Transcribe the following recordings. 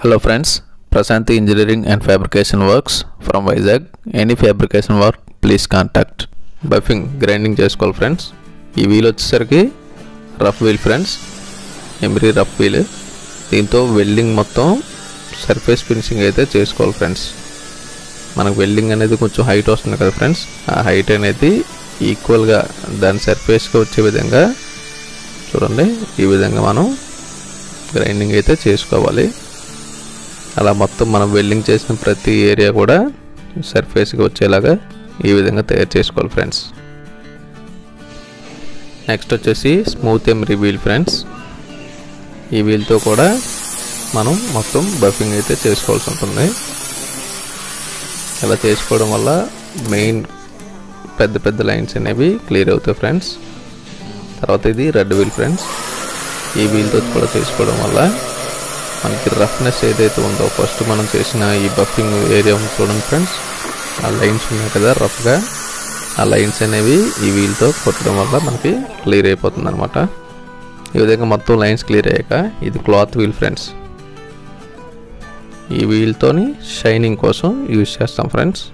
Hello friends, Prasanthi Engineering and Fabrication Works from Vizag. Any fabrication work, please contact. Buffing grinding చేసుకోవాలి friends ఈ wheel వచ్చేసరికి rough wheel friends emery rough wheel దీంతో welding మొత్తం surface finishing అయితే చేసుకోవాలి friends మనకు welding అనేది కొంచెం హైట్ వస్తుంది కదా ఫ్రెండ్స్ ఆ హైట్ అనేది ఈక్వల్గా దాని సర్ఫేస్కి వచ్చే విధంగా చూడండి ఈ విధంగా మనం గ్రైండింగ్ అయితే చేసుకోవాలి అలా మొత్తం మనం వెల్డింగ్ చేసిన ప్రతి ఏరియా కూడా సర్ఫేస్కి వచ్చేలాగా ఈ విధంగా తయారు చేసుకోవాలి ఫ్రెండ్స్ నెక్స్ట్ వచ్చేసి స్మూత్ ఎమ్రీ వీల్ ఫ్రెండ్స్ ఈ వీల్తో కూడా మనం మొత్తం బఫింగ్ అయితే చేసుకోవాల్సి ఉంటుంది ఇలా చేసుకోవడం వల్ల మెయిన్ పెద్ద పెద్ద లైన్స్ అనేవి క్లియర్ అవుతాయి ఫ్రెండ్స్ తర్వాత ఇది రెడ్ వీల్ ఫ్రెండ్స్ ఈ వీల్తో కూడా చేసుకోవడం వల్ల మనకి రఫ్నెస్ ఏదైతే ఉందో ఫస్ట్ మనం చేసిన ఈ బఫింగ్ ఏరియా ఉంది చూడండి ఫ్రెండ్స్ ఆ లైన్స్ ఉన్నాయి కదా రఫ్గా ఆ లైన్స్ అనేవి ఈ వీల్తో కొట్టడం వల్ల మనకి క్లియర్ అయిపోతుంది అనమాట ఈ విధంగా మొత్తం లైన్స్ క్లియర్ అయ్యాక ఇది క్లాత్ వీల్ ఫ్రెండ్స్ ఈ వీల్తోని షైనింగ్ కోసం యూజ్ చేస్తాం ఫ్రెండ్స్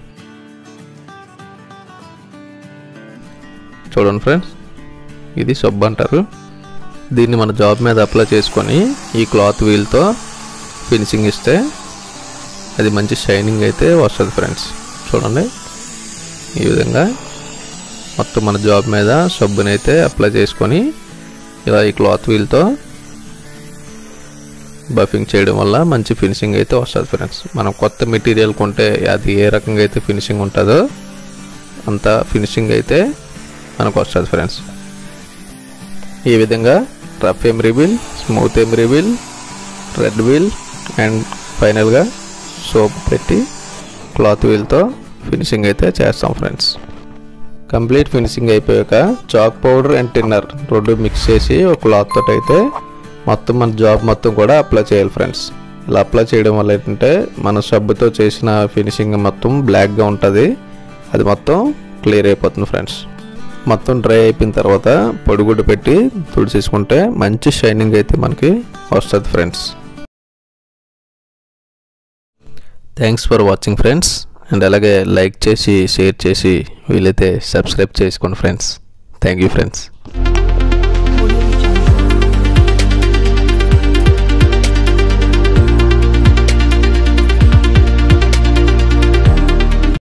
చూడండి ఫ్రెండ్స్ ఇది సబ్బు అంటారు దీన్ని మన జాబ్ మీద అప్లై చేసుకొని ఈ క్లాత్ వీల్తో ఫినిషింగ్ ఇస్తే అది మంచి షైనింగ్ అయితే వస్తుంది ఫ్రెండ్స్ చూడండి ఈ విధంగా మొత్తం మన జాబ్ మీద సబ్బుని అయితే అప్లై చేసుకొని ఇలా ఈ క్లాత్ వీల్తో బఫింగ్ చేయడం వల్ల మంచి ఫినిషింగ్ అయితే వస్తుంది ఫ్రెండ్స్ మనం కొత్త మెటీరియల్ కొంటే అది ఏ రకంగా అయితే ఫినిషింగ్ ఉంటుందో అంత ఫినిషింగ్ అయితే మనకు వస్తుంది ఫ్రెండ్స్ ఈ విధంగా rough emery wheel smooth emery wheel red wheel and ఫైనల్గా సోప్ పెట్టి క్లాత్ వీల్తో ఫినిషింగ్ అయితే చేస్తాం ఫ్రెండ్స్ కంప్లీట్ ఫినిషింగ్ అయిపోయాక చాక్ పౌడర్ అండ్ టిన్నర్ రెండు మిక్స్ చేసి ఒక క్లాత్ తోటి అయితే మొత్తం మన జాబ్ మొత్తం కూడా అప్లై చేయాలి ఫ్రెండ్స్ ఇలా అప్లై చేయడం వల్ల ఏంటంటే మన సబ్బుతో చేసిన ఫినిషింగ్ మొత్తం బ్లాక్గా ఉంటుంది అది మొత్తం క్లియర్ అయిపోతుంది ఫ్రెండ్స్ మొత్తం డ్రై అయిపోయిన తర్వాత పొడిగుడ్డు పెట్టి తుడిచేసుకుంటే మంచి షైనింగ్ అయితే మనకి వస్తుంది friends thanks for watching friends and అలాగే లైక్ చేసి షేర్ చేసి వీలైతే సబ్స్క్రైబ్ చేసుకోండి ఫ్రెండ్స్ థ్యాంక్ యూ ఫ్రెండ్స్